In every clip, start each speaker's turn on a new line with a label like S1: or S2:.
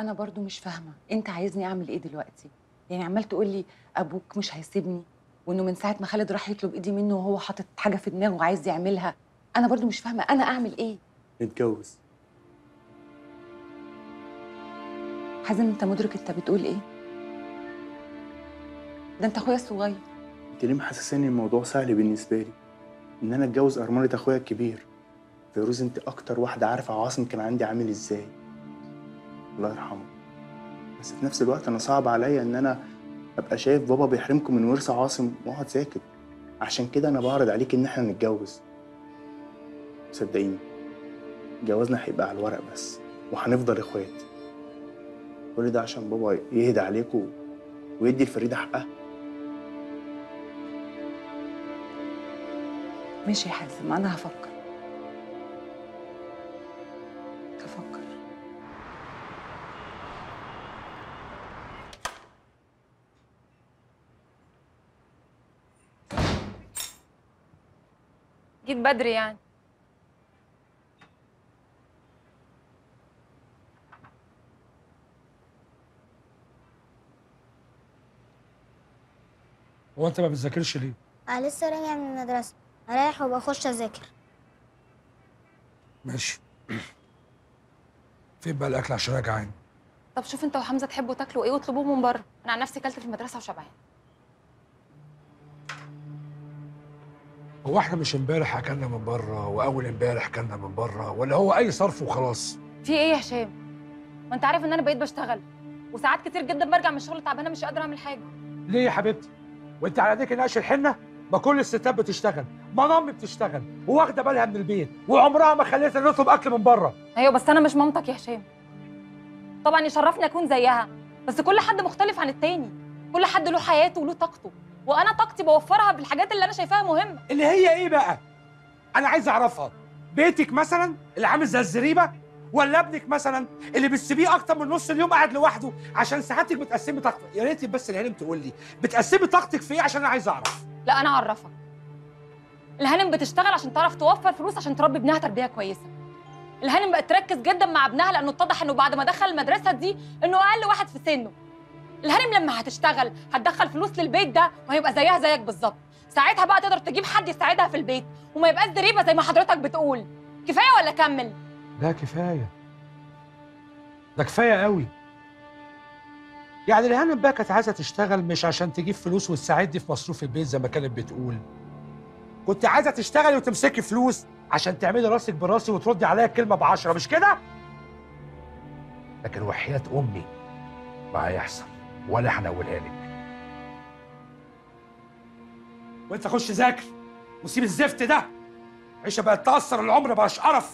S1: انا برضو مش فاهمه انت عايزني اعمل ايه دلوقتي يعني عمال تقول لي ابوك مش هيسيبني وانه من ساعه ما خالد راح يطلب ايدي منه وهو حاطط حاجه في دماغه وعايز يعملها انا برضو مش فاهمه انا اعمل ايه
S2: نتجوز
S1: حازم انت مدرك انت بتقول ايه ده انت اخويا الصغير
S2: انت ليه محسساني الموضوع سهل بالنسبه لي ان انا اتجوز ارمله اخويا الكبير فيروز انت اكتر واحده عارفه عاصم كان عندي عامل ازاي الله يرحمه بس في نفس الوقت انا صعب عليا ان انا ابقى شايف بابا بيحرمكم من ورث عاصم واقعد ساكت عشان كده انا بعرض عليك ان احنا نتجوز صدقيني جوازنا هيبقى على الورق بس وهنفضل اخوات كل ده عشان بابا يهدى عليكم ويدي الفريده حقها
S1: ماشي يا حازم انا هفكر هفكر
S3: جيت بدري يعني
S4: هو انت ما بتذاكرش ليه؟
S5: أنا لسه راجع من المدرسة هريح وبخش أذاكر
S4: ماشي فين بقى الاكل عشان انا جعان
S3: طب شوف انت وحمزه تحبوا تاكلوا ايه واطلبوه من بره انا عن نفسي كلت في المدرسه وشبعان
S4: هو احنا مش امبارح اكلنا من بره واول امبارح اكلنا من بره ولا هو اي صرف وخلاص
S3: في ايه يا هشام ما انت عارف ان انا بقيت بشتغل وساعات كتير جدا برجع من الشغل تعبانه مش قادره اعمل حاجه
S4: ليه يا حبيبتي وانت على ايديك نقش الحنه ما كل الستات بتشتغل ما امي بتشتغل وواخده بالها من البيت وعمرها ما خليتنا نطلب اكل من بره
S3: ايوه بس انا مش مامتك يا هشام طبعا يشرفني اكون زيها بس كل حد مختلف عن التاني كل حد له حياته وله طاقته وانا طاقتي بوفرها بالحاجات اللي انا شايفاها مهمه
S4: اللي هي ايه بقى انا عايز اعرفها بيتك مثلا اللي عامل زي الزريبه ولا ابنك مثلا اللي بتسيبيه اكتر من نص اليوم قاعد لوحده عشان ساعاتك بتقسمي طاقتك يا ريت بس الهانم تقول لي بتقسمي طاقتك في ايه عشان انا عايز اعرف
S3: لا انا اعرفك الهانم بتشتغل عشان تعرف توفر فلوس عشان تربي ابنها تربيه كويسه الهانم بقت تركز جدا مع ابنها لانه اتضح انه بعد ما دخل المدرسه دي انه اقل واحد في سنه الهانم لما هتشتغل هتدخل فلوس للبيت ده وهيبقى زيها زيك بالظبط ساعتها بقى تقدر تجيب حد يساعدها في البيت وما يبقاش دريبه زي ما حضرتك بتقول كفايه ولا كمل
S4: لا كفايه ده كفايه قوي يعني الهانم بقى كانت عايزه تشتغل مش عشان تجيب فلوس وتساعدني في مصروف البيت زي ما كانت بتقول كنت عايزه تشتغلي وتمسكي فلوس عشان تعملي راسك براسي وتردي عليا الكلمه بعشرة مش كده لكن وحياه امي ما هيحصل ولا هنولها لك وانت خش ذاكر وسيب الزفت ده عيشه بقت تاثر العمر بقاش قرف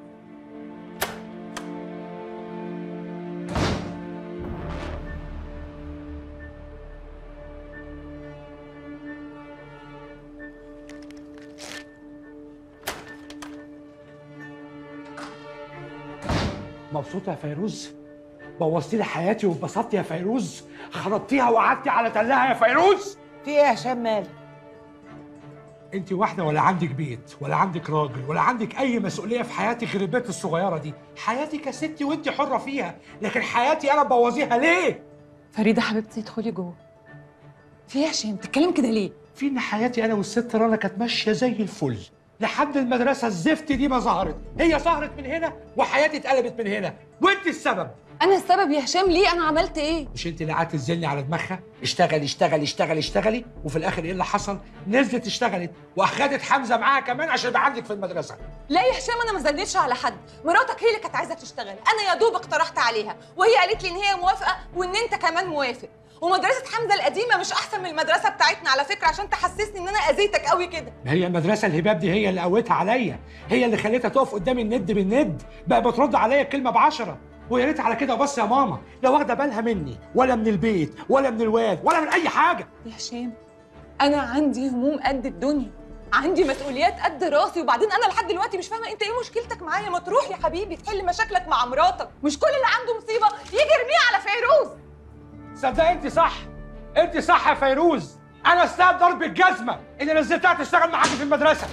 S4: مبسوطة يا فيروز؟ بوظتي لي حياتي واتبسطتي يا فيروز؟ خربتيها وقعدتي على تلها يا فيروز؟
S6: في ايه يا هشام مالك؟
S4: انت واحدة ولا عندك بيت ولا عندك راجل ولا عندك أي مسؤولية في حياتك غير البيت الصغيرة دي، حياتك يا ستي وانت حرة فيها، لكن حياتي أنا مبوظيها ليه؟
S1: فريده حبيبتي ادخلي جوه في إيه يا هشام بتتكلم كده ليه
S4: في إن حياتي أنا والست رنا كانت ماشية زي الفل، لحد المدرسة الزفت دي ما ظهرت، هي ظهرت من هنا وحياتي اتقلبت من هنا، وانت السبب،
S1: انا السبب يا هشام ليه انا عملت ايه
S4: مش انت اللي قعدت تزلني على دماغها اشتغلي اشتغلي اشتغلي اشتغلي وفي الاخر ايه اللي حصل نزلت اشتغلت واخدت حمزه معاها كمان عشان يبقى عندك في المدرسه
S7: لا يا هشام انا ما زنيتش على حد مراتك هي اللي كانت عايزه تشتغل انا يا دوب اقترحت عليها وهي قالت لي ان هي موافقه وان انت كمان موافق ومدرسه حمزه القديمه مش احسن من المدرسه بتاعتنا على فكره عشان تحسسني ان انا اذيتك قوي كده
S4: ما هي المدرسه الهباب دي هي اللي قوتها عليا هي اللي خليتها تقف قدامي الند بالند بقى بترد عليا الكلمه بعشرة ويا ريت على كده بس يا ماما لا واخده بالها مني ولا من البيت ولا من الواد ولا من اي حاجه
S7: يا هشام انا عندي هموم قد الدنيا عندي مسؤوليات قد راسي وبعدين انا لحد دلوقتي مش فاهمه انت ايه مشكلتك معايا ما تروح يا حبيبي تحل مشاكلك مع مراتك مش كل اللي عنده مصيبه يجي يرميها على فيروز
S4: صدق انت صح انت صح يا فيروز انا استاهل ضرب الجزمه اللي نزلتها تشتغل معاكي في المدرسه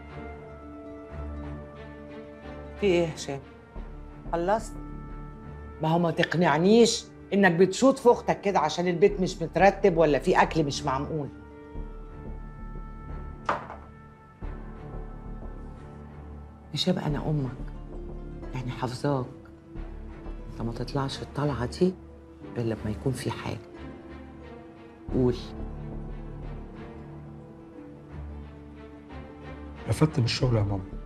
S6: في ايه يا هشام؟ خلصت ما هو ما تقنعنيش انك بتشوط في اختك كده عشان البيت مش مترتب ولا في اكل مش معمول مش هبقى انا امك يعني حافظاك انت ما تطلعش الطلعه دي الا لما يكون في حاجه قول
S4: رفدت من الشغل يا ماما